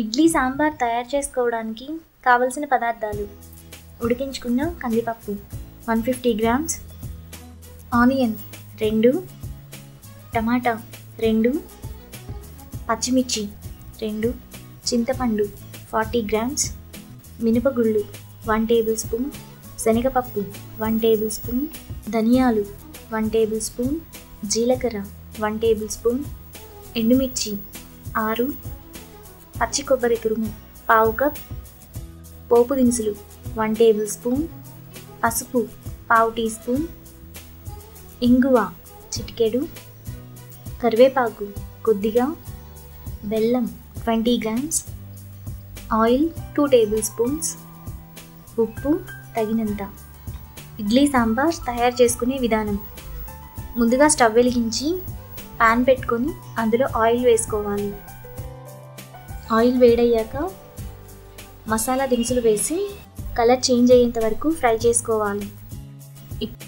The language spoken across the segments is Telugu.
ఇడ్లీ సాంబార్ తయారు చేసుకోవడానికి కావలసిన పదార్థాలు ఉడికించుకున్న కందిపప్పు వన్ ఫిఫ్టీ గ్రామ్స్ ఆనియన్ రెండు టమాటా రెండు పచ్చిమిర్చి రెండు చింతపండు ఫార్టీ గ్రామ్స్ మినపగుళ్ళు వన్ టేబుల్ స్పూన్ శనగపప్పు వన్ టేబుల్ స్పూన్ ధనియాలు వన్ టేబుల్ స్పూన్ జీలకర్ర వన్ టేబుల్ స్పూన్ ఎండుమిర్చి ఆరు పచ్చి కొబ్బరి తురుము పావు కప్ పోపు దినుసులు వన్ టేబుల్ స్పూన్ పసుపు పావు టీ స్పూన్ ఇంగువ చిటికెడు కరివేపాకు కొద్దిగా బెల్లం twenty grams oil two tablespoons ఉప్పు తగినంత ఇడ్లీ సాంబార్ తయారు చేసుకునే విధానం ముందుగా స్టవ్ వెలిగించి పాన్ పెట్టుకొని అందులో ఆయిల్ వేసుకోవాలి ఆయిల్ వేడయ్యాక మసాలా దినుసులు వేసి కలర్ చేంజ్ అయ్యేంత వరకు ఫ్రై చేసుకోవాలి ఇప్-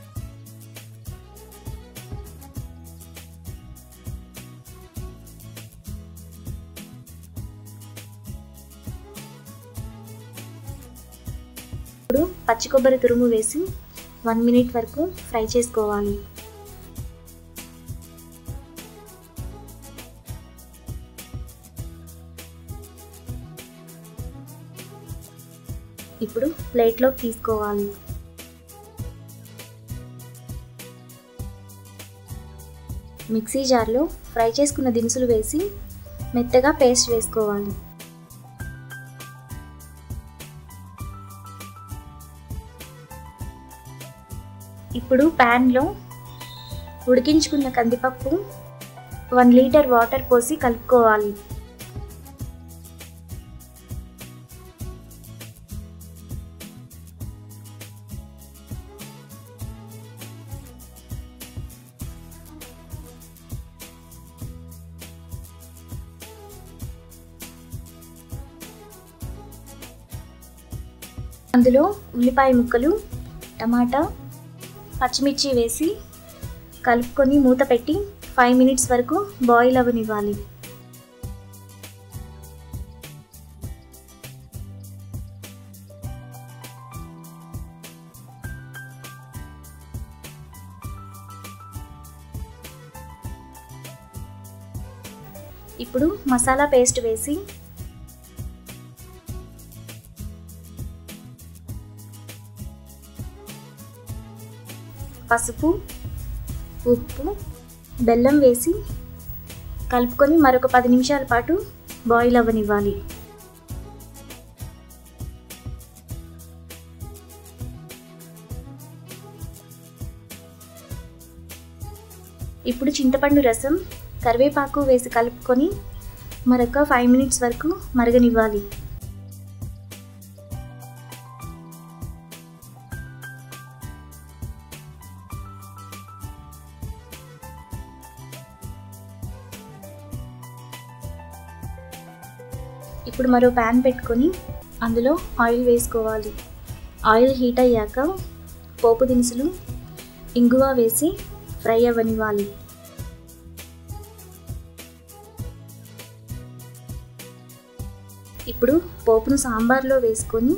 ఇప్పుడు పచ్చి కొబ్బరి తురుము వేసి వన్ మినిట్ వరకు ఫ్రై చేసుకోవాలి ఇప్పుడు ప్లేట్లోకి తీసుకోవాలి మిక్సీ జార్లో ఫ్రై చేసుకున్న దినుసులు వేసి మెత్తగా పేస్ట్ వేసుకోవాలి ఇప్పుడు ప్యాన్లో ఉడికించుకున్న కందిపప్పు వన్ లీటర్ వాటర్ పోసి కలుపుకోవాలి అందులో ఉల్లిపాయ ముక్కలు టమాటా పచ్చిమిర్చి వేసి కలుపుకొని మూత పెట్టి ఫైవ్ మినిట్స్ వరకు బాయిల్ అవ్వనివ్వాలి ఇప్పుడు మసాలా పేస్ట్ వేసి పసుపు ఉప్పు బెల్లం వేసి కలుపుకొని మరొక పది నిమిషాల పాటు బాయిల్ అవ్వనివ్వాలి ఇప్పుడు చింతపండు రసం కరివేపాకు వేసి కలుపుకొని మరొక ఫైవ్ మినిట్స్ వరకు మరగనివ్వాలి ఇప్పుడు మరో ప్యాన్ పెట్టుకొని అందులో ఆయిల్ వేసుకోవాలి ఆయిల్ హీట్ అయ్యాక పోపు దినుసులు ఇంగువ వేసి ఫ్రై అవ్వనివ్వాలి ఇప్పుడు పోపును సాంబార్లో వేసుకొని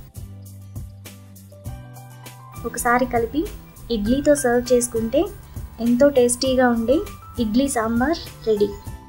ఒకసారి కలిపి ఇడ్లీతో సర్వ్ చేసుకుంటే ఎంతో టేస్టీగా ఉండే ఇడ్లీ సాంబార్ రెడీ